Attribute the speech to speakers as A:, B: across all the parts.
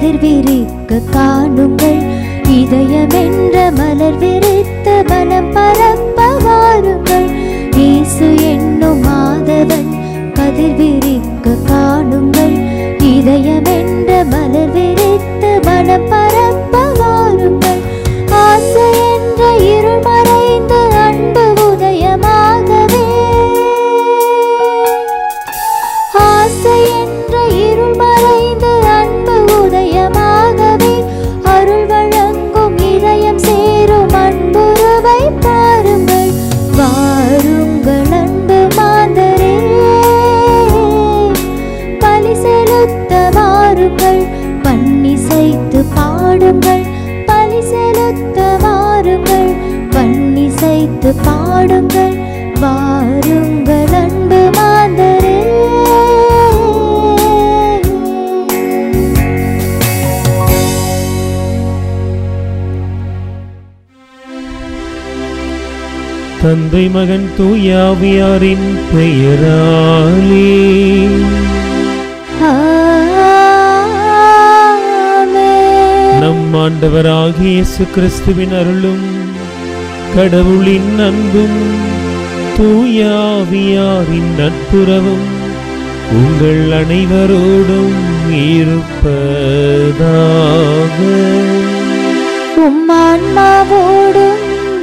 A: கதிர் விரிக்க காணுங்கள் இதயமென்ற மலர் விரித்து மனம் பரப்ப வாருங்கள் இயேசு என்னும் மாதவன் கதிர் விரிக்க காணுங்கள் இதயமென்ற மலர் விரித்து மனம் பரப்ப வாருங்கள் ஆசை என்ற இருள் மறைந்து அன்பு உதயமாகவே ஆசை என்ற இருள் மறைந்து அன்பு உதயமாகவே அருள் வழங்கும் இதயம் சேரும் அன்புறவை பாருங்கள் வாருங்கள் அன்பு மாந்தரே பலி செலுத்த வாருங்கள் பன்னிசைத்து பாடுங்கள் பலி செலுத்த வாருங்கள் பன்னிசைத்து பாடுங்கள் வாருங்கள் அன்பு மாந்தரே
B: தந்தை மகன் தூயாவியாரின் பெயராலே
A: ஆமென்.
B: நம் ஆண்டவராகிய இயேசு கிறிஸ்துவின் அருளும் கடவுளின் அன்பும் தூயாவியாரின் நட்புறவும் உங்கள் அனைவரோடும் இருப்பதாக
A: உம் ஆன்மாவோடும்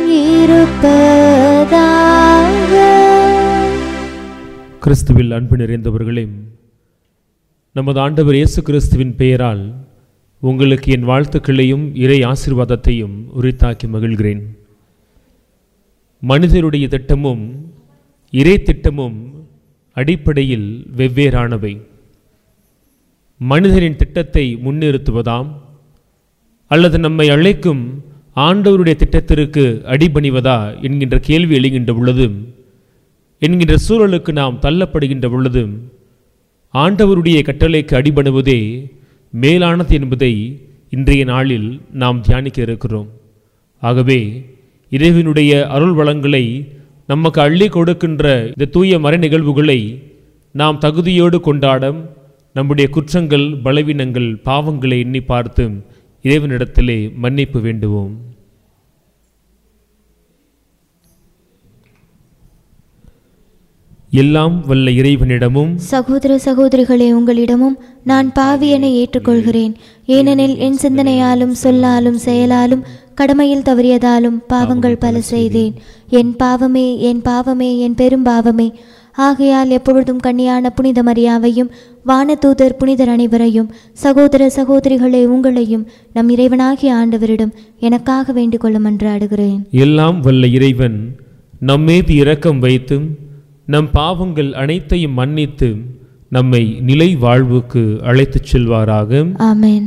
A: இருப்பதாக
B: கிறிஸ்துவில் அன்பு நிறைந்தவர்களே நமது ஆண்டவர் இயேசு கிறிஸ்துவின் பெயரால் உங்களுக்கு என் வாழ்த்துக்களையும் இறை ஆசீர்வாதத்தையும் உரித்தாக்கி மகிழ்கிறேன் மனிதருடைய திட்டமும் இறை திட்டமும் அடிப்படையில் வெவ்வேறானவை மனிதரின் திட்டத்தை முன்னிறுத்துவதாம் அல்லது நம்மை அழைக்கும் ஆண்டவருடைய திட்டத்திற்கு அடிபணிவதா என்கின்ற கேள்வி எழுகின்ற பொழுது என்கின்ற சூழலுக்கு நாம் தள்ளப்படுகின்ற பொழுது ஆண்டவருடைய கட்டளைக்கு அடிபணுவதே மேலானது என்பதை இன்றைய நாளில் நாம் தியானிக்க இருக்கிறோம் ஆகவே இறைவனுடைய அருள் வளங்களை நமக்கு அள்ளி கொடுக்கின்ற இந்த தூய மறை நிகழ்வுகளை நாம் தகுதியோடு கொண்டாட நம்முடைய குற்றங்கள் பலவீனங்கள் பாவங்களை எண்ணி பார்த்து இறைவனிடத்திலே மன்னிப்பு வேண்டுவோம் எல்லாம் வல்ல இறைவனிடமும்
A: சகோதர சகோதரிகளே உங்களிடமும் நான் பாவியனை ஏற்றுக்கொள்கிறேன் ஏனெனில் என் சிந்தனையாலும் சொல்லாலும் செயலாலும் கடமையில் தவறியதாலும் பாவங்கள் பல செய்தேன் என் பாவமே என் பாவமே என் பெரும் பாவமே ஆகையால் எப்பொழுதும் கன்னியான புனித மரியாவையும் வானதூதர் புனிதர் அனைவரையும் சகோதர சகோதரிகளே உங்களையும் நம் இறைவனாகிய ஆண்டவரிடம் எனக்காக வேண்டிக் கொள்ள மன்றாடுகிறேன்
B: எல்லாம் வல்ல இறைவன் நம்மீது இரக்கம் வைத்து நம் பாவங்கள் அனைத்தையும் மன்னித்து நம்மை நிலை வாழ்வுக்கு அழைத்துச் செல்வாராக
A: ஆமென்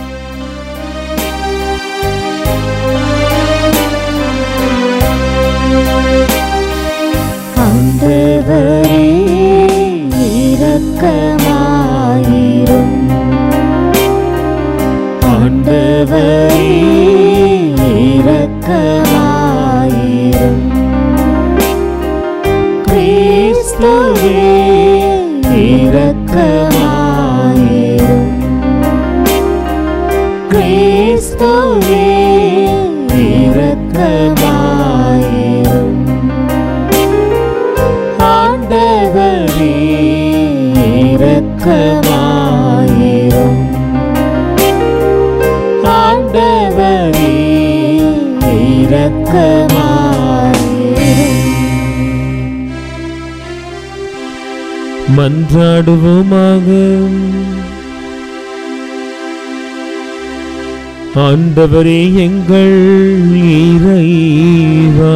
A: ஆண்டவரே இரக்கமாயிரும் ஆண்டவரே இரக்கமாயிரும் கிறிஸ்துவே இரக்கமாயிரும் கிறிஸ்துவே இரக்கமாயிரும் ஆண்டவரே இரக்கமாயிரும் ஆண்டவரே இரக்கமாயிரும்
B: மன்றாடுவோமாக ஆண்டவரே எங்கள் இறைவா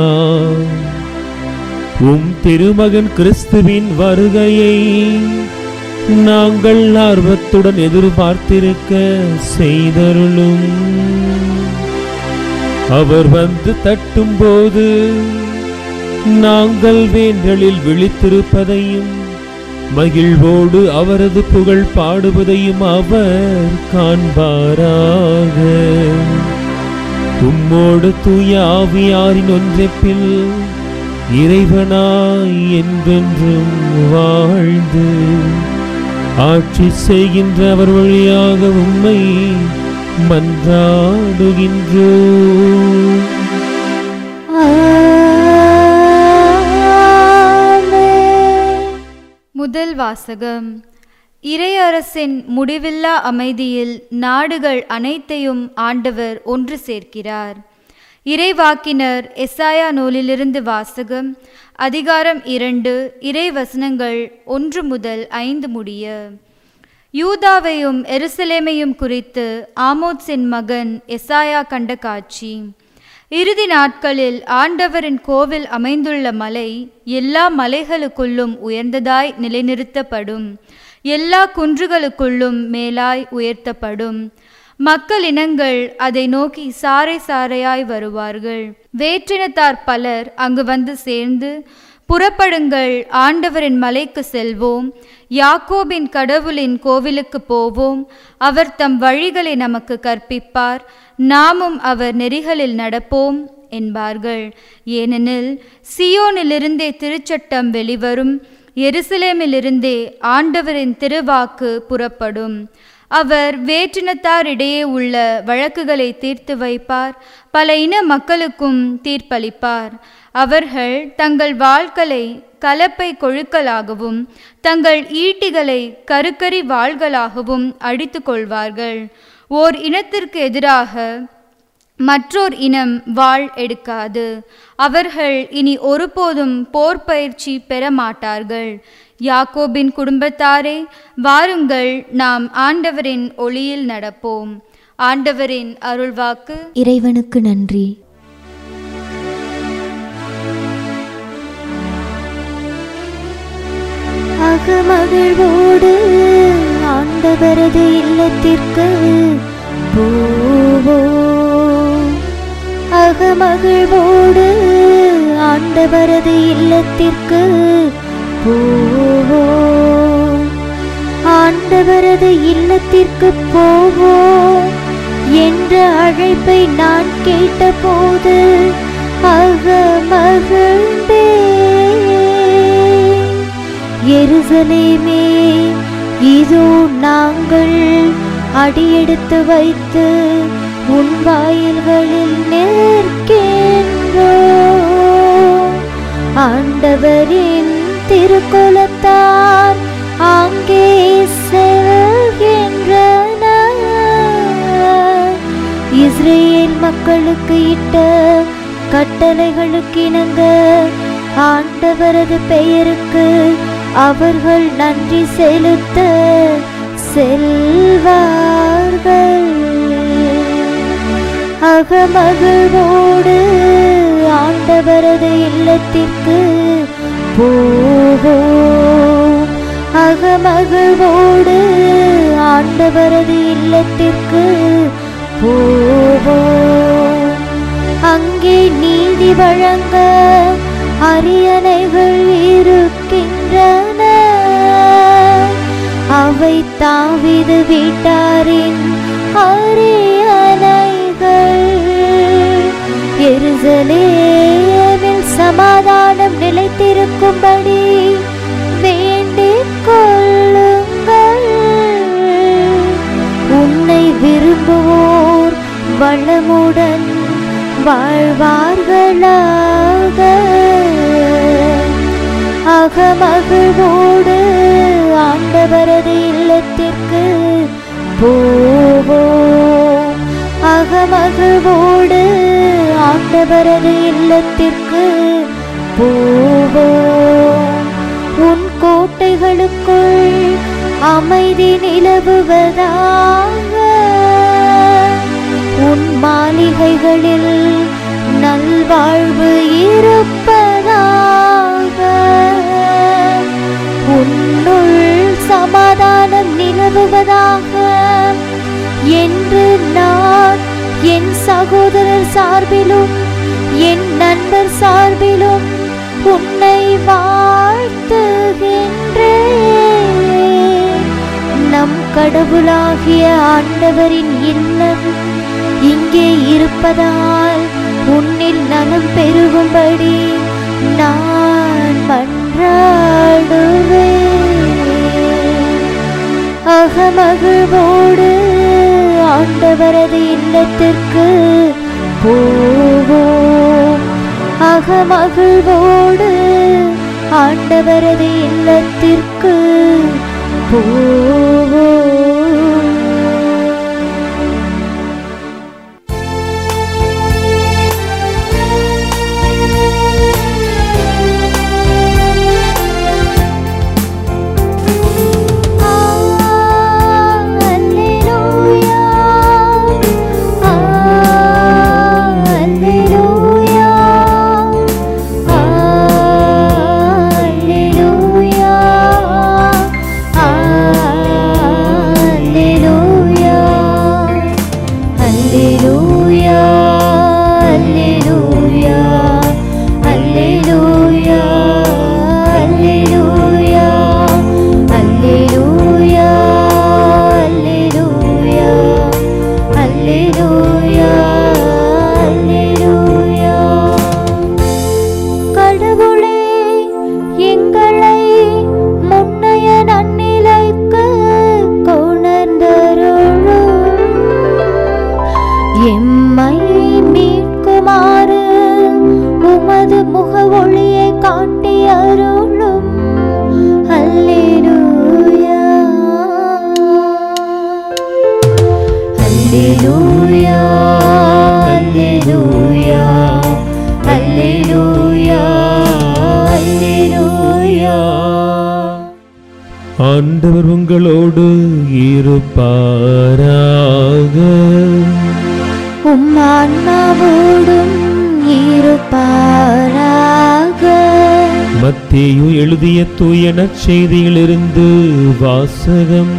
B: உம் திருமகன் கிறிஸ்துவின் வருகையை நாங்கள் ஆர்வத்துடன் எதிர்பார்த்திருக்க செய்தருளும் அவர் வந்து தட்டும்போது நாங்கள் வேண்டலில் விழித்திருப்பதையும் மகிழ்வோடு அவரது புகழ் பாடுவதையும் அவர் காண்பாராக உம்மோடு தூய ஆவியாரின் ஒன்றைப்பில் இறைவனாய் என்றென்றும் வாழ்ந்து ஆட்சி செய்கின்ற அவர் வழியாக உம்மை மன்றாடுகின்றோ
A: ஆமென்.
C: முதல் வாசகம் இறையரசின் முடிவில்லா அமைதியில் நாடுகள் அனைத்தையும் ஆண்டவர் ஒன்று சேர்க்கிறார் இறைவாக்கினர் எசாயா நூலிலிருந்து வாசகம் அதிகாரம் இரண்டு இறை வசனங்கள் ஒன்று முதல் ஐந்து முடிய யூதாவையும் எருசலேமையும் குறித்து ஆமோத்ஸின் மகன் எசாயா கண்ட காட்சி இறுதி நாட்களில் ஆண்டவரின் கோவில் அமைந்துள்ள மலை எல்லா மலைகளுக்குள்ளும் உயர்ந்ததாய் நிலைநிறுத்தப்படும் எல்லா குன்றுகளுக்குள்ளும் மேலாய் உயர்த்தப்படும் மக்கள் இனங்கள் அதை நோக்கி சாறை சாறையாய் வருவார்கள் வேற்றினத்தார் பலர் அங்கு வந்து சேர்ந்து புறப்படுங்கள் ஆண்டவரின் மலைக்கு செல்வோம் யாக்கோபின் கடவுளின் கோவிலுக்கு போவோம் அவர் தம் வழிகளை நமக்கு கற்பிப்பார் நாமும் அவர் நெறிகளில் நடப்போம் என்பார்கள் ஏனெனில் சியோனிலிருந்தே திருச்சட்டம் வெளிவரும் எருசலேமிலிருந்தே ஆண்டவரின் திருவாக்கு புறப்படும் அவர் வேற்றினத்தாரிடையே உள்ள வழக்குகளை தீர்த்து வைப்பார் பல இன மக்களுக்கும் தீர்ப்பளிப்பார் அவர்கள் தங்கள் வாள்களை கலப்பை கொழுக்களாகவும் தங்கள் ஈட்டிகளை கருக்கரி வாள்களாகவும் அடித்து கொள்வார்கள் ஓர் இனத்திற்கு எதிராக மற்றோர் இனம் வாள் எடுக்காது அவர்கள் இனி ஒருபோதும் போர் பயிற்சி பெற மாட்டார்கள் யாக்கோபின் குடும்பத்தாரே வாருங்கள் நாம் ஆண்டவரின் ஒளியில் நடப்போம் ஆண்டவரின் அருள்வாக்கு
A: இறைவனுக்கு நன்றி அகமகிழ்வோடு ஆண்டவரது இல்லத்திற்கு போவோம் அகமகிழ்வோடு ஆண்டவரது இல்லத்திற்கு போவோம் ஆண்டவரது இல்லத்திற்கு போவோம் என்ற அழைப்பை நான் கேட்டபோது அகமகிழ்ந்தேன் எருசலேமே இதோ நாங்கள் அடியெடுத்து வைத்து உன் வாயில்களில் நிற்கின்றோம் ஆண்டவரின் திருக்குலத்தார் அங்கே செல்கின்றனர் இஸ்ரேல் மக்களுக்கு இட்ட கட்டளைகளுக்கு இணங்க ஆண்டவரது பெயருக்கு அவர்கள் நன்றி செலுத்த செல்வார்கள் அகமகிழ்வோடு ஆண்டவரது இல்லத்திற்கு போவோம் அகமகிழ்வோடு ஆண்டவரது இல்லத்திற்கு போவோம் அங்கே நீதி வழங்க அரியணைகள் இருக்கின்றன அவை தாவிது வீட்டாரின் அரியணைகள் எருசலேமில் சமாதானம் நிலைத்திருக்கும்படி வேண்டிக் கொள்ளுங்கள் உன்னை விரும்புவோர் வளமுடன் வாழ்வார்களாக அகமகிழ்வோடு ஆண்டவரது இல்லத்திற்கு போவோம் அகமகிழ்வோடு ஆண்டவரது இல்லத்திற்கு போவோம் உன் கோட்டைகளுக்குள் அமைதி நிலவுவதாக உன் மாளிகைகளில் நல்வாழ்வு இருப்பதாக உன்னுள் சமாதானம் நிலவுவதாக என்று நான் என் சகோதரர் சார்பிலும் என் நண்பர் சார்பிலும் உன்னை வாழ்த்துகின்றேன் நம் கடவுளாகிய ஆண்டவரின் இல்லம் இங்கே இருப்பதால் உன்னில் நலம் பெருகும்படி நான் மன்றாடுவேன் அகமகிழ்வோடு ஆண்டவரது இல்லத்திற்கு போவோம் அகமகிழ்வோடு ஆண்டவரது இல்லத்திற்கு போவோம் Alleluia Alleluia Alleluia Alleluia Alleluia Alleluia Alleluia Alleluia Alleluia Alleluia Alleluia கடவுளே எங்களை முன்னைய நன்னிலைக்கு கொணர்ந்தருளும் எம்மை மீட்குமாறு உமது முக ஒளியை காட்டி அருளும் அல்லேலூயா அல்லேலூயா அல்லேலூயா அல்லேலூயா அல்லேலூயா
B: ஆண்டவர் உங்களோடு இருப்பாராக
A: உம் ஆன்மாவோடும் இருப்பாராக
B: மத்தேயு எழுதிய தூய நற்செய்தியிலிருந்து வாசகம்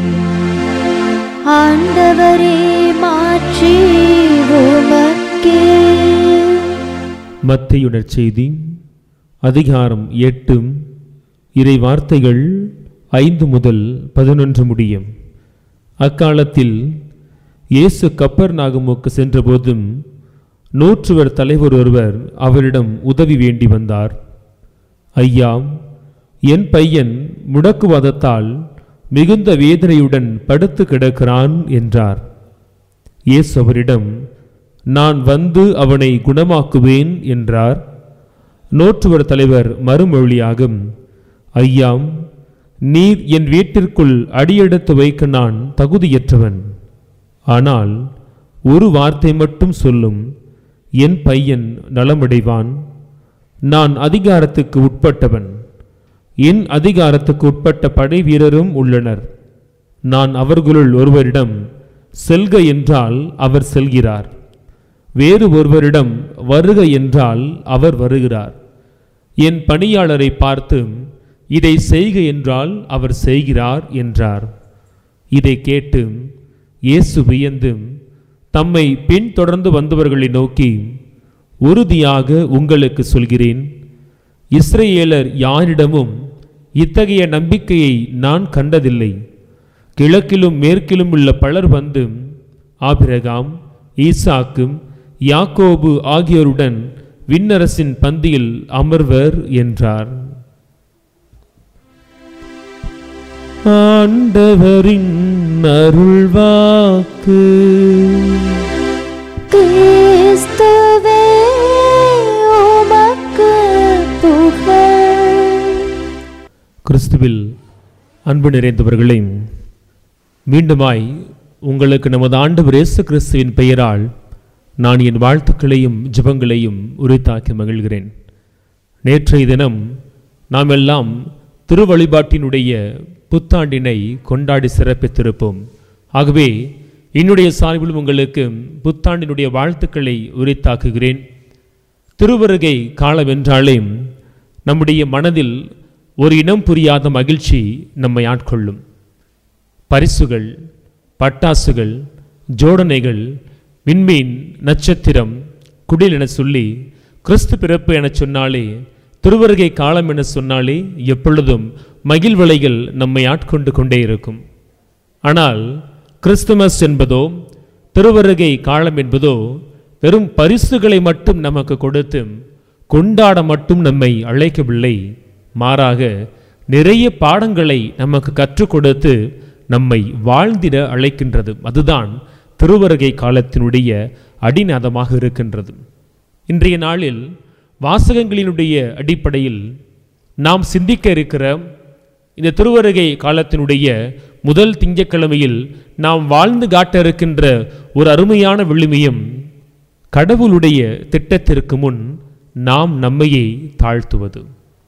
A: ஆண்டவரே மாற்றி உமக்கே
B: மத்தேயு நற்செய்தி அதிகாரம் எட்டு இறை வார்த்தைகள் ஐந்து முதல் பதினொன்று முடியும் அக்காலத்தில் இயேசு கப்பர் நாகமுக்கு சென்றபோதும் நூற்றுவர் தலைவர் ஒருவர் அவரிடம் உதவி வேண்டி வந்தார் ஐயா என் பையன் முடக்குவாதத்தால் மிகுந்த வேதனையுடன் படுத்து கிடக்கிறான் என்றார் இயேசு அவரிடம் நான் வந்து அவனை குணமாக்குவேன் என்றார் நூற்றுவர் தலைவர் மறுமொழியாக ஐயா நீர் என் வீட்டிற்குள் அடியெடுத்து வைக்க நான் தகுதியற்றவன் ஆனால் ஒரு வார்த்தை மட்டும் சொல்லும் என் பையன் நலமடைவான் நான் அதிகாரத்துக்கு உட்பட்டவன் என் அதிகாரத்துக்கு உட்பட்ட படை வீரரும் உள்ளனர் நான் அவர்களுள் ஒருவரிடம் செல்க என்றால் அவர் செல்கிறார் வேறு ஒருவரிடம் வருக என்றால் அவர் வருகிறார் என் பணியாளரை பார்த்து இதை செய்க என்றால் அவர் செய்கிறார் என்றார் இதை கேட்டு இயேசு வியந்து தம்மை பின்தொடர்ந்து வந்தவர்களை நோக்கி உறுதியாக உங்களுக்கு சொல்கிறேன் இஸ்ரேலர் யாரிடமும் இத்தகைய நம்பிக்கையை நான் கண்டதில்லை கிழக்கிலும் மேற்கிலும் உள்ள பலர் வந்து ஆபிரகாம் ஈசாக்கும் யாக்கோபு ஆகியோருடன் விண்ணரசின் பந்தியில் அமர்வர் என்றார் ஆண்டவரின் அருள்வாக்கு
A: கிறிஸ்துவே உமக்கு புகழ்
B: கிறிஸ்துவில் அன்பு நிறைந்தவர்களே மீண்டுமாய் உங்களுக்கு நமது ஆண்டவர் இயேசு கிறிஸ்துவின் பெயரால் நான் என் வாழ்த்துக்களையும் ஜெபங்களையும் உரித்தாக்கி மகிழ்கிறேன் நேற்றைய தினம் நாம் எல்லாம் திருவழிபாட்டினுடைய புத்தாண்டினை கொண்டாடி சிறப்பித்திருப்போம் ஆகவே என்னுடைய சார்பில் உங்களுக்கு புத்தாண்டினுடைய வாழ்த்துக்களை உரித்தாக்குகிறேன் திருவருகை காலம் என்றாலே நம்முடைய மனதில் ஒரு இனம் புரியாத மகிழ்ச்சி நம்மை ஆட்கொள்ளும் பரிசுகள் பட்டாசுகள் ஜோடனைகள் விண்மீன் நட்சத்திரம் குடில் என சொல்லி கிறிஸ்து பிறப்பு என சொன்னாலே திருவருகை காலம் என சொன்னாலே எப்பொழுதும் மகிழ்வலைகள் நம்மை ஆட்கொண்டு கொண்டே இருக்கும் ஆனால் கிறிஸ்துமஸ் என்பதோ திருவருகை காலம் என்பதோ வெறும் பரிசுகளை மட்டும் நமக்கு கொடுத்து கொண்டாட மட்டும் நம்மை அழைக்கவில்லை மாறாக நிறைய பாடங்களை நமக்கு கற்றுக் கொடுத்து நம்மை வாழ்ந்திட அழைக்கின்றது அதுதான் திருவருகை காலத்தினுடைய அடிநாதமாக இருக்கின்றது இன்றைய நாளில் வாசகங்களினுடைய அடிப்படையில் நாம் சிந்திக்க இருக்கிற இந்த திருவருகை காலத்தினுடைய முதல் திங்கட்கிழமையில் நாம் வாழ்ந்து காட்ட இருக்கின்ற ஒரு அருமையான விழுமியம் கடவுளுடைய திட்டத்திற்கு முன் நாம் நம்மையே தாழ்த்துவது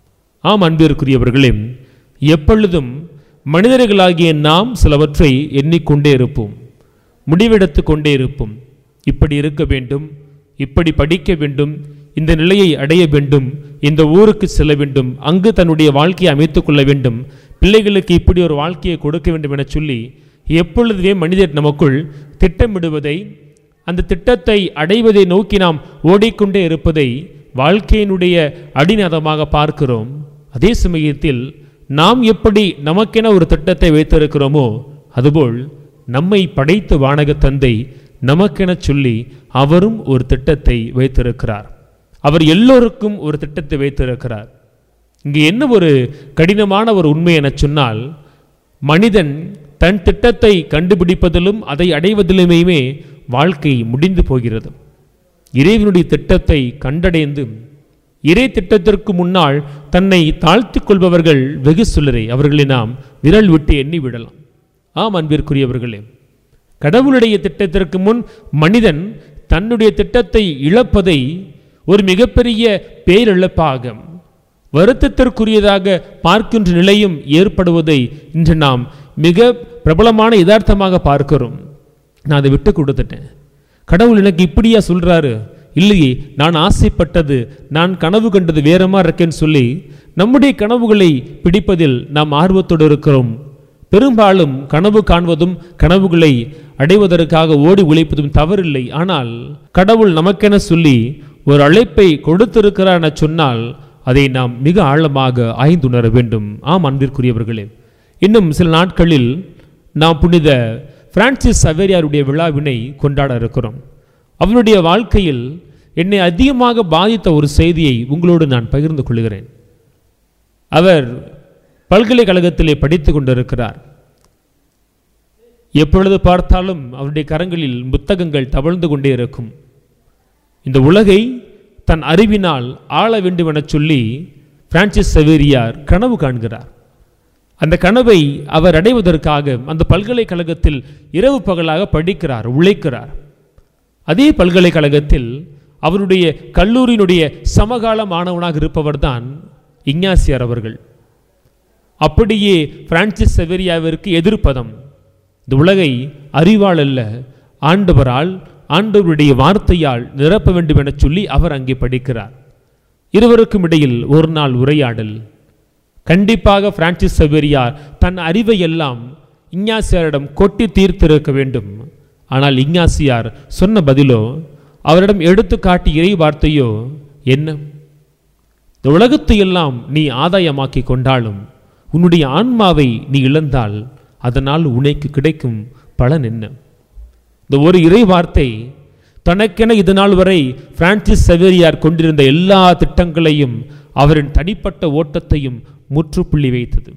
B: ஆம் அன்பிற்குரியவர்களே எப்பொழுதும் மனிதர்களாகிய நாம் சிலவற்றை எண்ணிக்கொண்டே இருப்போம் முடிவெடுத்து கொண்டே இருப்போம் இப்படி இருக்க வேண்டும் இப்படி படிக்க வேண்டும் இந்த நிலையை அடைய வேண்டும் இந்த ஊருக்கு செல்ல வேண்டும் அங்கு தன்னுடைய வாழ்க்கையை அமைத்துக் கொள்ள வேண்டும் பிள்ளைகளுக்கு இப்படி ஒரு வாழ்க்கையை கொடுக்க வேண்டும் என சொல்லி எப்பொழுதுமே மனிதர் நமக்குள் திட்டமிடுவதை அந்த திட்டத்தை அடைவதை நோக்கி நாம் ஓடிக்கொண்டே இருப்பதை வாழ்க்கையினுடைய அடிநாதமாக பார்க்கிறோம் அதே சமயத்தில் நாம் எப்படி நமக்கென ஒரு திட்டத்தை வைத்திருக்கிறோமோ அதுபோல் நம்மை படைத்த வானக தந்தை நமக்கென சொல்லி அவரும் ஒரு திட்டத்தை வைத்திருக்கிறார் அவர் எல்லோருக்கும் ஒரு திட்டத்தை வைத்திருக்கிறார் இங்கு என்ன ஒரு கடினமான ஒரு உண்மை என சொன்னால் மனிதன் தன் திட்டத்தை கண்டுபிடிப்பதிலும் அதை அடைவதிலுமே வாழ்க்கை முடிந்து போகிறது இறைவனுடைய திட்டத்தை கண்டடைந்து இறை திட்டத்திற்கு முன்னால் தன்னை தாழ்த்திக் கொள்பவர்கள் வெகு சிலரை அவர்களை நாம் விரல் விட்டு எண்ணி விடலாம் ஆம் அன்பிற்குரியவர்களே கடவுளுடைய திட்டத்திற்கு முன் மனிதன் தன்னுடைய திட்டத்தை இழப்பதை ஒரு மிகப்பெரிய பேரிழப்பாக வருத்தத்திற்குரியதாக பார்க்கின்ற நிலையும் ஏற்படுவதை இன்று நாம் மிக பிரபலமான யதார்த்தமாக பார்க்கிறோம் நான் அதை விட்டு கொடுத்துட்டேன் கடவுள் எனக்கு இப்படியா சொல்றாரு இல்லையே நான் ஆசைப்பட்டது நான் கனவு கண்டது வேறமா இருக்கேன்னு சொல்லி நம்முடைய கனவுகளை பிடிப்பதில் நாம் ஆர்வத்தோடு இருக்கிறோம் பெரும்பாலும் கனவு காண்பதும் கனவுகளை அடைவதற்காக ஓடி உழைப்பதும் தவறில்லை ஆனால் கடவுள் நமக்கென சொல்லி ஒரு அழைப்பை கொடுத்திருக்கிறார் என சொன்னால் அதை நாம் மிக ஆழமாக ஆய்ந்துணர வேண்டும் ஆம் அன்பிற்குரியவர்களே இன்னும் சில நாட்களில் நாம் புனித பிரான்சிஸ் சவேரியாருடைய விழாவினை கொண்டாட இருக்கிறோம் அவருடைய வாழ்க்கையில் என்னை அதிகமாக பாதித்த ஒரு செய்தியை உங்களோடு நான் பகிர்ந்து கொள்கிறேன் அவர் பல்கலைக்கழகத்திலே படித்து கொண்டிருக்கிறார் எப்பொழுது பார்த்தாலும் அவருடைய கரங்களில் புத்தகங்கள் தவழ்ந்து கொண்டே இருக்கும் இந்த உலகை தன் அறிவினால் ஆள வேண்டும் என சொல்லி பிரான்சிஸ் சவேரியார் கனவு காண்கிறார் அந்த கனவை அவர் அடைவதற்காக அந்த பல்கலைக்கழகத்தில் இரவு பகலாக படிக்கிறார் உழைக்கிறார் அதே பல்கலைக்கழகத்தில் அவருடைய கல்லூரியினுடைய சமகால மாணவனாக இருப்பவர்தான் இஞ்ஞாசியார் அவர்கள் அப்படியே பிரான்சிஸ் செவேரியாவிற்கு எதிர்ப்பதம் இந்த உலகை அறிவால் அல்ல ஆண்டவரால் ஆண்டவருடைய வார்த்தையால் நிரப்ப வேண்டும் என சொல்லி அவர் அங்கே படிக்கிறார் இருவருக்கும் இடையில் ஒரு நாள் உரையாடல் கண்டிப்பாக பிரான்சிஸ் செவேரியார் தன் அறிவை எல்லாம் இஞ்ஞாசியாரிடம் கொட்டி தீர்த்திருக்க வேண்டும் ஆனால் இஞ்ஞாசியார் சொன்ன பதிலோ அவரிடம் எடுத்து காட்டி இறை வார்த்தையோ என்ன இந்த உலகத்தை எல்லாம் நீ ஆதாயமாக்கி கொண்டாலும் உன்னுடைய ஆன்மாவை நீ இழந்தால் அதனால் உனக்கு கிடைக்கும் பலன் என்ன இந்த ஒரு இறை வார்த்தை தனக்கென இது நாள் வரை பிரான்சிஸ் செவேரியார் கொண்டிருந்த எல்லா திட்டங்களையும் அவரின் தனிப்பட்ட ஓட்டத்தையும் முற்றுப்புள்ளி வைத்தது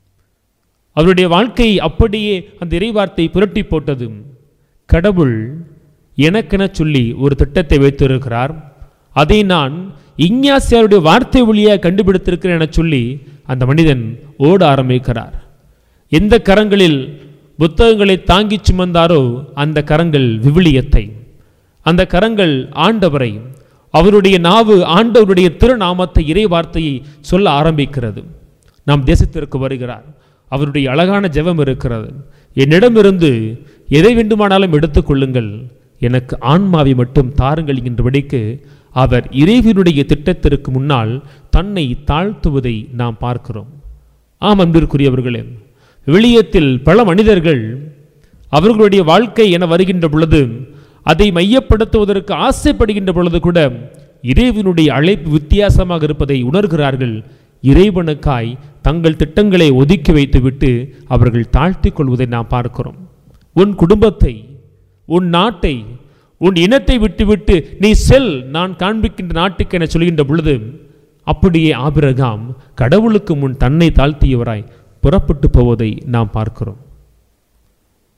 B: அவருடைய வாழ்க்கை அப்படியே அந்த இறைவார்த்தை புரட்டி போட்டது கடவுள் எனக்கென சொல்லி ஒரு திட்டத்தை வைத்திருக்கிறார் அதை நான் இஞ்ஞாசியாருடைய வார்த்தை வழியாக கண்டுபிடித்திருக்கிறேன் என சொல்லி அந்த மனிதன் ஓட ஆரம்பிக்கிறார் எந்த கரங்களில் புத்தகங்களை தாங்கிச் சுமந்தாரோ அந்த கரங்கள் விவிலியத்தை அந்த கரங்கள் ஆண்டவரை அவருடைய நாவு ஆண்டவருடைய திருநாமத்தை இறை வார்த்தையை சொல்ல ஆரம்பிக்கிறது நாம் தேசத்திற்கு வருகிறார் அவருடைய அழகான ஜெபம் இருக்கிறது என்னிடமிருந்து எதை வேண்டுமானாலும் எடுத்துக்கொள்ளுங்கள் எனக்கு ஆன்மாவை மட்டும் தாருங்கள் என்றபடிக்கு அவர் இறைவனுடைய திட்டத்திற்கு முன்னால் தன்னை தாழ்த்துவதை நாம் பார்க்கிறோம் ஆம் அன்பிற்குரியவர்களே வெளியத்தில் பல மனிதர்கள் அவர்களுடைய வாழ்க்கை என வருகின்ற பொழுது அதை மையப்படுத்துவதற்கு ஆசைப்படுகின்ற பொழுது கூட இறைவனுடைய அழைப்பு வித்தியாசமாக இருப்பதை உணர்கிறார்கள் இறைவனுக்காய் தங்கள் திட்டங்களை ஒதுக்கி வைத்துவிட்டு அவர்கள் தாழ்த்திக் கொள்வதை நாம் பார்க்கிறோம் உன் குடும்பத்தை உன் நாட்டை உன் இனத்தை விட்டுவிட்டு நீ செல் நான் காண்பிக்கின்ற நாட்டுக்கு என சொல்கின்ற பொழுது அப்படியே ஆபிரகாம் கடவுளுக்கு முன் தன்னை தாழ்த்தியவராய் புறப்பட்டு போவதை நாம் பார்க்கிறோம்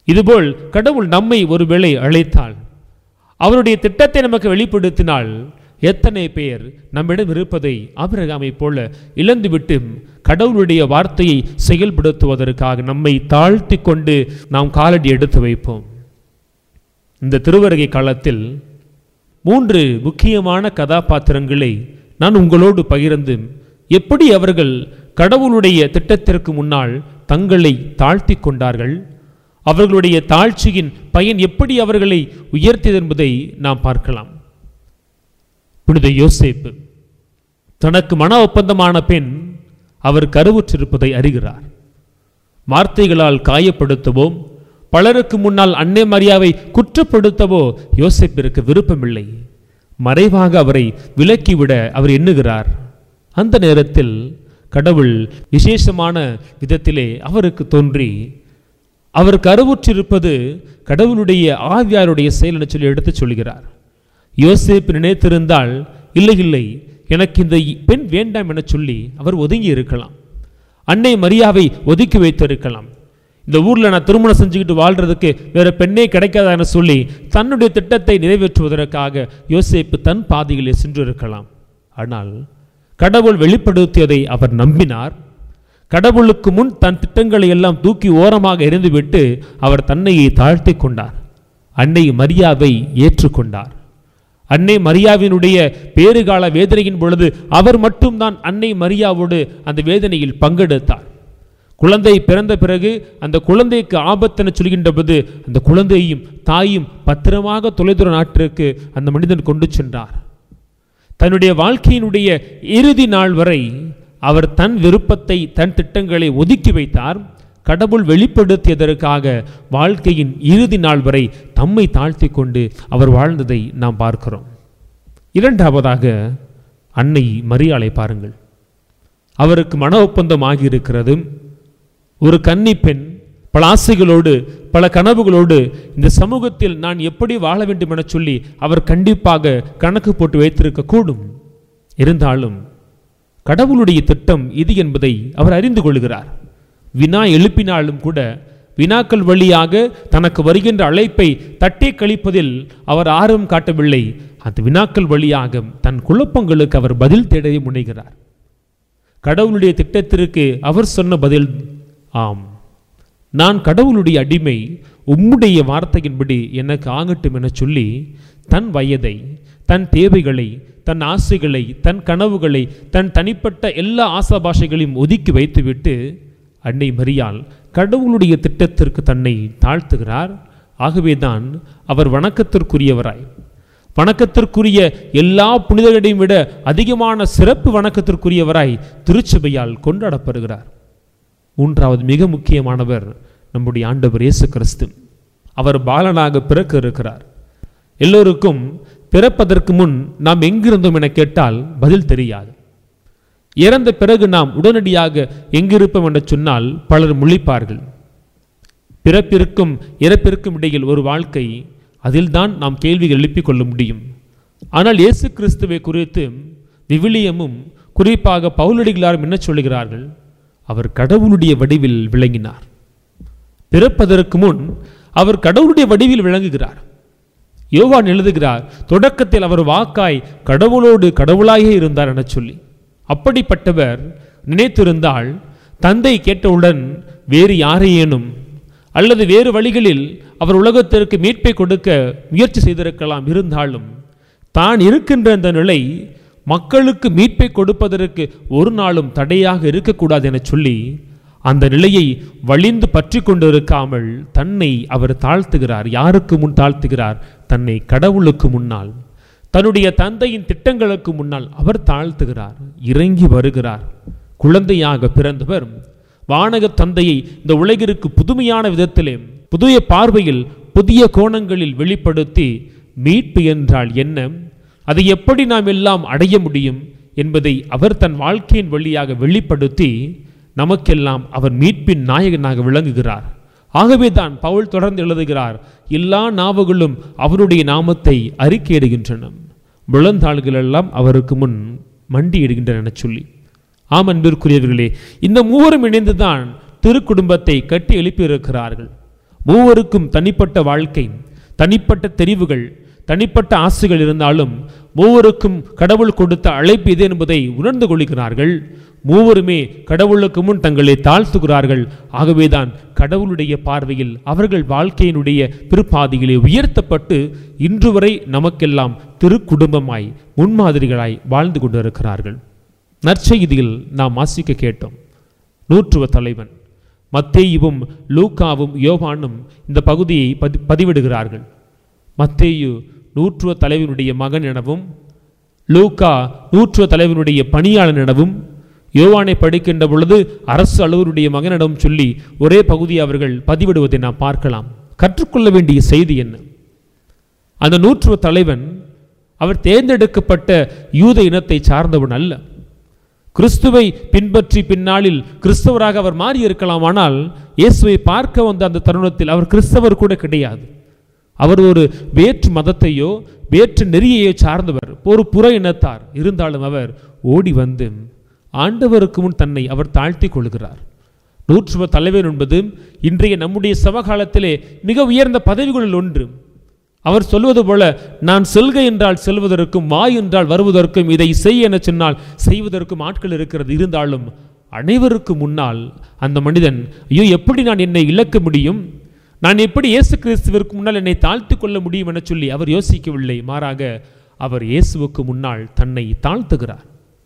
B: இதுபோல் கடவுள் நம்மை ஒருவேளை அழைத்தால் அவருடைய திட்டத்தை நமக்கு வெளிப்படுத்தினால் எத்தனை பேர் நம்மிடம் இருப்பதை ஆபிரகாமை போல இழந்துவிட்டு கடவுளுடைய வார்த்தையை செயல்படுத்துவதற்காக நம்மை தாழ்த்தி கொண்டு நாம் காலடி எடுத்து வைப்போம் இந்த திருவருகை காலத்தில் மூன்று முக்கியமான கதாபாத்திரங்களை நான் உங்களோடு பகிர்ந்து எப்படி அவர்கள் கடவுளுடைய திட்டத்திற்கு முன்னால் தங்களை தாழ்த்தி கொண்டார்கள் அவர்களுடைய தாழ்ச்சியின் பயன் எப்படி அவர்களை உயர்த்தியது என்பதை நாம் பார்க்கலாம் புனித யோசேப்பு தனக்கு மன ஒப்பந்தமான பெண் அவர் கருவுற்றிருப்பதை அறிகிறார் வார்த்தைகளால் காயப்படுத்தவோ பலருக்கு முன்னால் அன்னை மரியாவை குற்றப்படுத்தவோ யோசேப்பிற்கு விருப்பமில்லை மறைவாக அவரை விலக்கிவிட அவர் எண்ணுகிறார் அந்த நேரத்தில் கடவுள் விசேஷமான விதத்திலே அவருக்கு தோன்றி அவர் கருவுற்றிருப்பது கடவுளுடைய ஆவியாருடைய செயல் என சொல்லி எடுத்துச் சொல்கிறார் யோசேப்பு நினைத்திருந்தால் இல்லை இல்லை எனக்கு இந்த பெண் வேண்டாம் என சொல்லி அவர் ஒதுங்கி இருக்கலாம் அன்னை மரியாவை ஒதுக்கி வைத்திருக்கலாம் இந்த ஊரில் நான் திருமணம் செஞ்சுக்கிட்டு வாழ்றதுக்கு வேற பெண்ணே கிடைக்காதான்னு சொல்லி தன்னுடைய திட்டத்தை நிறைவேற்றுவதற்காக யோசேப்பு தன் பாதையிலே சென்றிருக்கலாம் ஆனால் கடவுள் வெளிப்படுத்தியதை அவர் நம்பினார் கடவுளுக்கு முன் தன் திட்டங்களை எல்லாம் தூக்கி ஓரமாக எறிந்துவிட்டு அவர் தன்னையை தாழ்த்தி கொண்டார் அன்னை மரியாவை ஏற்றுக்கொண்டார் அன்னை மரியாவினுடைய பேறுகால வேதனையின் பொழுது அவர் மட்டும்தான் அன்னை மரியாவோடு அந்த வேதனையில் பங்கெடுத்தார் குழந்தை பிறந்த பிறகு அந்த குழந்தைக்கு ஆபத்தென சொல்கின்ற போது அந்த குழந்தையும் தாயும் பத்திரமாக தொலைதூர நாட்டிற்கு அந்த மனிதன் கொண்டு சென்றார் தன்னுடைய வாழ்க்கையினுடைய இறுதி நாள் வரை அவர் தன் விருப்பத்தை தன் திட்டங்களை ஒதுக்கி வைத்தார் கடவுள் வெளிப்படுத்தியதற்காக வாழ்க்கையின் இறுதி நாள் வரை தம்மை தாழ்த்தி கொண்டு அவர் வாழ்ந்ததை நாம் பார்க்கிறோம் இரண்டாவதாக அன்னை மரியாளை பாருங்கள் அவருக்கு மன ஒப்பந்தம் ஆகியிருக்கிறது ஒரு கன்னி பெண் பல ஆசைகளோடு பல கனவுகளோடு இந்த சமூகத்தில் நான் எப்படி வாழ வேண்டும் என சொல்லி அவர் கண்டிப்பாக கணக்கு போட்டு வைத்திருக்க கூடும் இருந்தாலும் கடவுளுடைய திட்டம் இது என்பதை அவர் அறிந்து கொள்கிறார் வினா எழுப்பினாலும் கூட வினாக்கள் வழியாக தனக்கு வருகின்ற அழைப்பை தட்டி கழிப்பதில் அவர் ஆர்வம் காட்டவில்லை அந்த வினாக்கள் வழியாக தன் குழப்பங்களுக்கு அவர் பதில் தேட முனைகிறார் கடவுளுடைய திட்டத்திற்கு அவர் சொன்ன பதில் ஆம் நான் கடவுளுடைய அடிமை உம்முடைய வார்த்தையின்படி எனக்கு ஆகட்டும் என சொல்லி தன் வயதை தன் தேவைகளை தன் ஆசைகளை தன் கனவுகளை தன் தனிப்பட்ட எல்லா ஆசாபாஷைகளையும் ஒதுக்கி வைத்துவிட்டு அன்னை மரியாள் கடவுளுடைய திட்டத்திற்கு தன்னை தாழ்த்துகிறார் ஆகவேதான் அவர் வணக்கத்திற்குரியவராய் வணக்கத்திற்குரிய எல்லா புனிதர்களையும் விட அதிகமான சிறப்பு வணக்கத்திற்குரியவராய் திருச்சபையால் கொண்டாடப்படுகிறார் மூன்றாவது மிக முக்கியமானவர் நம்முடைய ஆண்டவர் இயேசு கிறிஸ்து அவர் பாலனாக பிறக்க இருக்கிறார் எல்லோருக்கும் பிறப்பதற்கு முன் நாம் எங்கிருந்தோம் என கேட்டால் பதில் தெரியாது இறந்த பிறகு நாம் உடனடியாக எங்கிருப்போம் என்று சொன்னால் பலர் முழிப்பார்கள் பிறப்பிற்கும் இறப்பிற்கும் இடையில் ஒரு வாழ்க்கை அதில்தான் நாம் கேள்விகள் எழுப்பிக் கொள்ள முடியும் ஆனால் இயேசு கிறிஸ்துவை குறித்து விவிலியமும் குறிப்பாக பவுலடிகளாரும் என்ன சொல்லுகிறார்கள் அவர் கடவுளுடைய வடிவில் விளங்கினார் பிறப்பதற்கு முன் அவர் கடவுளுடைய வடிவில் விளங்குகிறார் யோவான் எழுதுகிறார் தொடக்கத்தில் அவர் வாக்காய் கடவுளோடு கடவுளாயே இருந்தார் என சொல்லி அப்படிப்பட்டவர் நினைத்திருந்தால் தந்தை கேட்டவுடன் வேறு யாரையேனும் அல்லது வேறு வழிகளில் அவர் உலகத்திற்கு மீட்பை கொடுக்க முயற்சி செய்திருக்கலாம் இருந்தாலும் தான் இருக்கின்ற அந்த நிலை மக்களுக்கு மீட்பை கொடுப்பதற்கு ஒரு நாளும் தடையாக இருக்கக்கூடாது என சொல்லி அந்த நிலையை வலிந்து பற்றி கொண்டிருக்காமல் தன்னை அவர் தாழ்த்துகிறார் யாருக்கு முன் தாழ்த்துகிறார் தன்னை கடவுளுக்கு முன்னால் தன்னுடைய தந்தையின் திட்டங்களுக்கு முன்னால் அவர் தாழ்த்துகிறார் இறங்கி வருகிறார் குழந்தையாக பிறந்தவர் வானக தந்தையை இந்த உலகிற்கு புதுமையான விதத்திலே புதிய பார்வையில் புதிய கோணங்களில் வெளிப்படுத்தி மீட்பு என்றால் என்ன அதை எப்படி நாம் எல்லாம் அடைய முடியும் என்பதை அவர் தன் வாழ்க்கையின் வழியாக வெளிப்படுத்தி நமக்கெல்லாம் அவர் மீட்பின் நாயகனாக விளங்குகிறார் ஆகவே தான் பவுல் தொடர்ந்து எழுதுகிறார் எல்லா நாவுகளும் அவருடைய நாமத்தை அறிக்கையிடுகின்றன முழந்தாள்கள் எல்லாம் அவருக்கு முன் மண்டியிடுகின்றன என சொல்லி ஆம் அன்பிற்குரியவர்களே இந்த மூவரும் இணைந்துதான் திருக்குடும்பத்தை கட்டி எழுப்பியிருக்கிறார்கள் மூவருக்கும் தனிப்பட்ட வாழ்க்கை தனிப்பட்ட தெரிவுகள் தனிப்பட்ட ஆசைகள் இருந்தாலும் மூவருக்கும் கடவுள் கொடுத்த அழைப்பு இது என்பதை உணர்ந்து கொள்கிறார்கள் மூவருமே கடவுளுக்கு முன் தங்களை தாழ்த்துகிறார்கள் ஆகவேதான் கடவுளுடைய பார்வையில் அவர்கள் வாழ்க்கையினுடைய பிற்பாதியிலே உயர்த்தப்பட்டு இன்று வரை நமக்கெல்லாம் திருக்குடும்பமாய் முன்மாதிரிகளாய் வாழ்ந்து கொண்டிருக்கிறார்கள் நற்செய்தியில் நாம் வாசிக்க கேட்டோம் நூற்றுவ தலைவன் மத்தேயுவும் லூக்காவும் யோவானும் இந்த பகுதியை பதி பதிவிடுகிறார்கள் மத்தேயு நூற்றுவ தலைவனுடைய மகன் எனவும் லூக்கா நூற்றுவ தலைவனுடைய பணியாளன் எனவும் யோவானை படிக்கின்ற பொழுது அரசு அலுவலருடைய மகனிடம் சொல்லி ஒரே பகுதியை அவர்கள் பதிவிடுவதை நாம் பார்க்கலாம் கற்றுக்கொள்ள வேண்டிய செய்தி என்ன அந்த நூற்றுவ தலைவன் அவர் தேர்ந்தெடுக்கப்பட்ட யூத இனத்தை சார்ந்தவன் அல்ல கிறிஸ்துவை பின்பற்றி பின்னாளில் கிறிஸ்தவராக அவர் மாறி இருக்கலாமானால் இயேசுவை பார்க்க வந்த அந்த தருணத்தில் அவர் கிறிஸ்தவர் கூட கிடையாது அவர் ஒரு வேற்று மதத்தையோ வேற்று நெறியையோ சார்ந்தவர் ஒரு புற இனத்தார் இருந்தாலும் அவர் ஓடி வந்து ஆண்டவருக்கு முன் தன்னை அவர் தாழ்த்தி கொள்கிறார் நூற்றுவ தலைவர் என்பது இன்றைய நம்முடைய சமகாலத்திலே மிக உயர்ந்த பதவிகளில் ஒன்று அவர் சொல்வது போல நான் செல்க என்றால் செல்வதற்கும் வா என்றால் வருவதற்கும் இதை செய் என சொன்னால் செய்வதற்கும் ஆட்கள் இருக்கிறது இருந்தாலும் அனைவருக்கு முன்னால் அந்த மனிதன் ஐயோ எப்படி நான் என்னை இழக்க முடியும் நான் எப்படி இயேசு கிறிஸ்துவிற்கு முன்னால் என்னை தாழ்த்தி கொள்ள முடியும் என சொல்லி அவர் யோசிக்கவில்லை மாறாக அவர் இயேசுவுக்கு முன்னால் தன்னை தாழ்த்துகிறார்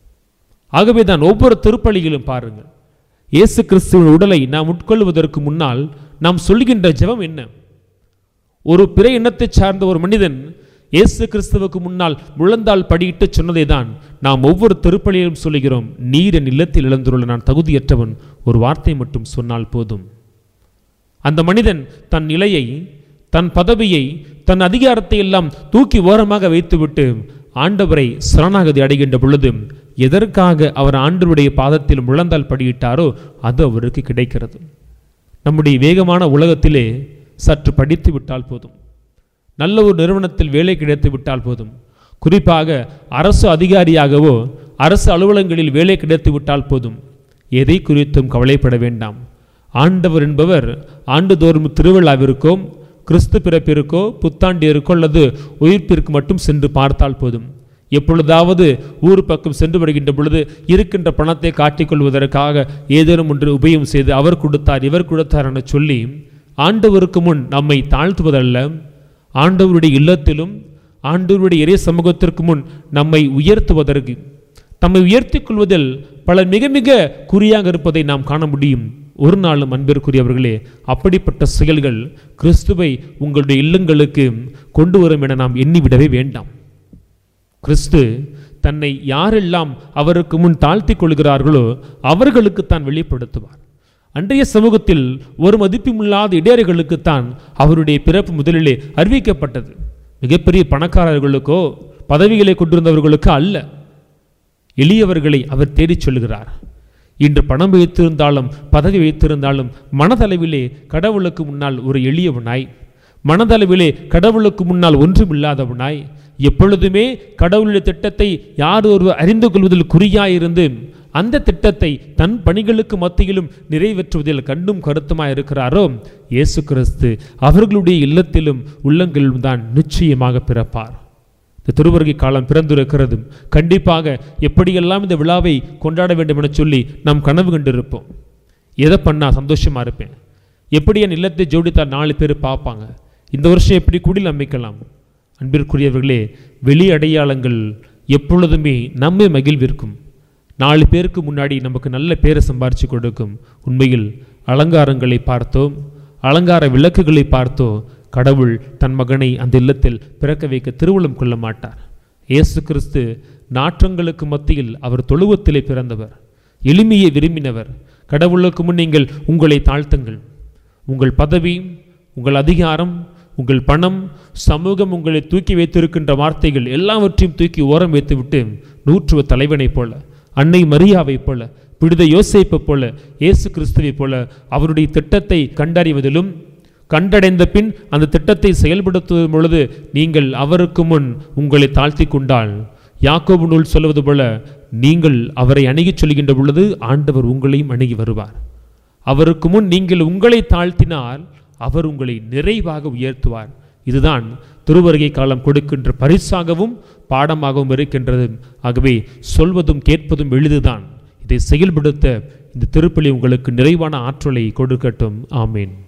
B: ஆகவே தான் ஒவ்வொரு திருப்பலியிலும் பாருங்கள் இயேசு கிறிஸ்துவின் உடலை நாம் உட்கொள்வதற்கு முன்னால் நாம் சொல்கின்ற ஜெபம் என்ன ஒரு பிற இனத்தை சார்ந்த ஒரு மனிதன் இயேசு கிறிஸ்துவுக்கு முன்னால் முழந்தால் படியிட்டு சொன்னதை தான் நாம் ஒவ்வொரு திருப்பலியிலும் சொல்லுகிறோம் நீர் என் இல்லத்தில் இழந்துள்ள நான் தகுதியற்றவன் ஒரு வார்த்தை மட்டும் சொன்னால் போதும் அந்த மனிதன் தன் நிலையை தன் பதவியை தன் அதிகாரத்தை எல்லாம் தூக்கி ஓரமாக வைத்துவிட்டு ஆண்டவரை சரணாகதி அடைகின்ற பொழுது எதற்காக அவர் ஆண்டவருடைய பாதத்தில் முழந்தால் படியிட்டாரோ அது அவருக்கு கிடைக்கிறது நம்முடைய வேகமான உலகத்திலே சற்று படித்து விட்டால் போதும் நல்ல ஒரு நிறுவனத்தில் வேலை கிடைத்து விட்டால் போதும் குறிப்பாக அரசு அதிகாரியாகவோ அரசு அலுவலகங்களில் வேலை கிடைத்து விட்டால் போதும் எதை குறித்தும் கவலைப்பட வேண்டாம் ஆண்டவர் என்பவர் ஆண்டுதோறும் திருவிழாவிற்கோ கிறிஸ்து பிறப்பிற்கோ புத்தாண்டிற்கோ அல்லது உயிர்ப்பிற்கு மட்டும் சென்று பார்த்தால் போதும் எப்பொழுதாவது ஊர் பக்கம் சென்று வருகின்ற பொழுது இருக்கின்ற பணத்தை காட்டிக்கொள்வதற்காக ஏதேனும் ஒன்று உபயம் செய்து அவர் கொடுத்தார் இவர் கொடுத்தார் என சொல்லி ஆண்டவருக்கு முன் நம்மை தாழ்த்துவதல்ல ஆண்டவருடைய இல்லத்திலும் ஆண்டவருடைய இறை சமூகத்திற்கு முன் நம்மை உயர்த்துவதற்கு நம்மை உயர்த்திக் கொள்வதில் பலர் மிக மிக குறியாக இருப்பதை நாம் காண முடியும் ஒரு நாளும் அன்பிற்குரியவர்களே அப்படிப்பட்ட செயல்கள் கிறிஸ்துவை உங்களுடைய இல்லங்களுக்கு கொண்டு வரும் என நாம் எண்ணிவிடவே வேண்டாம் கிறிஸ்து தன்னை யாரெல்லாம் அவருக்கு முன் தாழ்த்தி கொள்கிறார்களோ அவர்களுக்கு தான் வெளிப்படுத்துவார் அன்றைய சமூகத்தில் ஒரு மதிப்புமில்லாத இடையர்களுக்குத்தான் அவருடைய பிறப்பு முதலிலே அறிவிக்கப்பட்டது மிகப்பெரிய பணக்காரர்களுக்கோ பதவிகளை கொண்டிருந்தவர்களுக்கோ அல்ல எளியவர்களை அவர் தேடிச் சொல்கிறார் இன்று பணம் வைத்திருந்தாலும் பதவி வைத்திருந்தாலும் மனதளவிலே கடவுளுக்கு முன்னால் ஒரு எளியவனாய் மனதளவிலே கடவுளுக்கு முன்னால் ஒன்றுமில்லாதவனாய் எப்பொழுதுமே கடவுளுடைய திட்டத்தை யார் ஒருவர் அறிந்து கொள்வதில் குறியாயிருந்து அந்த திட்டத்தை தன் பணிகளுக்கு மத்தியிலும் நிறைவேற்றுவதில் கண்டும் கருத்துமாய் இருக்கிறாரோ இயேசு கிறிஸ்து அவர்களுடைய இல்லத்திலும் உள்ளங்களிலும் தான் நிச்சயமாக பிறப்பார் இந்த திருவருகை காலம் பிறந்திருக்கிறது கண்டிப்பாக எப்படியெல்லாம் இந்த விழாவை கொண்டாட வேண்டும் என சொல்லி நாம் கனவு கண்டிருப்போம் எதை பண்ணா சந்தோஷமா இருப்பேன் எப்படி என் இல்லத்தை ஜோடித்தால் நாலு பேர் பார்ப்பாங்க இந்த வருஷம் எப்படி குடில் அமைக்கலாம் அன்பிற்குரியவர்களே வெளி அடையாளங்கள் எப்பொழுதுமே நம்மை மகிழ்விற்கும் நாலு பேருக்கு முன்னாடி நமக்கு நல்ல பேரை சம்பாரித்து கொடுக்கும் உண்மையில் அலங்காரங்களை பார்த்தோம் அலங்கார விளக்குகளை பார்த்தோ கடவுள் தன் மகனை அந்த இல்லத்தில் பிறக்க வைக்க திருவுளம் கொள்ள மாட்டார் இயேசு கிறிஸ்து நாற்றங்களுக்கு மத்தியில் அவர் தொழுவத்திலே பிறந்தவர் எளிமையை விரும்பினவர் கடவுளுக்கு முன் நீங்கள் உங்களை தாழ்த்துங்கள் உங்கள் பதவி உங்கள் அதிகாரம் உங்கள் பணம் சமூகம் உங்களை தூக்கி வைத்திருக்கின்ற வார்த்தைகள் எல்லாவற்றையும் தூக்கி ஓரம் வைத்துவிட்டு நூற்றுவ தலைவனைப் போல அன்னை மரியாவைப் போல பிடித யோசேப்பைப் போல இயேசு கிறிஸ்துவைப் போல அவருடைய திட்டத்தை கண்டறிவதிலும் கண்டடைந்த பின் அந்த திட்டத்தை செயல்படுத்தும் பொழுது நீங்கள் அவருக்கு முன் உங்களை தாழ்த்தி கொண்டால் யாக்கோபு நூல் சொல்வது போல நீங்கள் அவரை அணுகிச் சொல்கின்ற பொழுது ஆண்டவர் உங்களையும் அணுகி வருவார் அவருக்கு முன் நீங்கள் உங்களை தாழ்த்தினால் அவர் உங்களை நிறைவாக உயர்த்துவார் இதுதான் திருவருகை காலம் கொடுக்கின்ற பரிசாகவும் பாடமாகவும் இருக்கின்றது ஆகவே சொல்வதும் கேட்பதும் எளிதுதான் இதை செயல்படுத்த இந்த திருப்பலி உங்களுக்கு நிறைவான ஆற்றலை கொடுக்கட்டும் ஆமேன்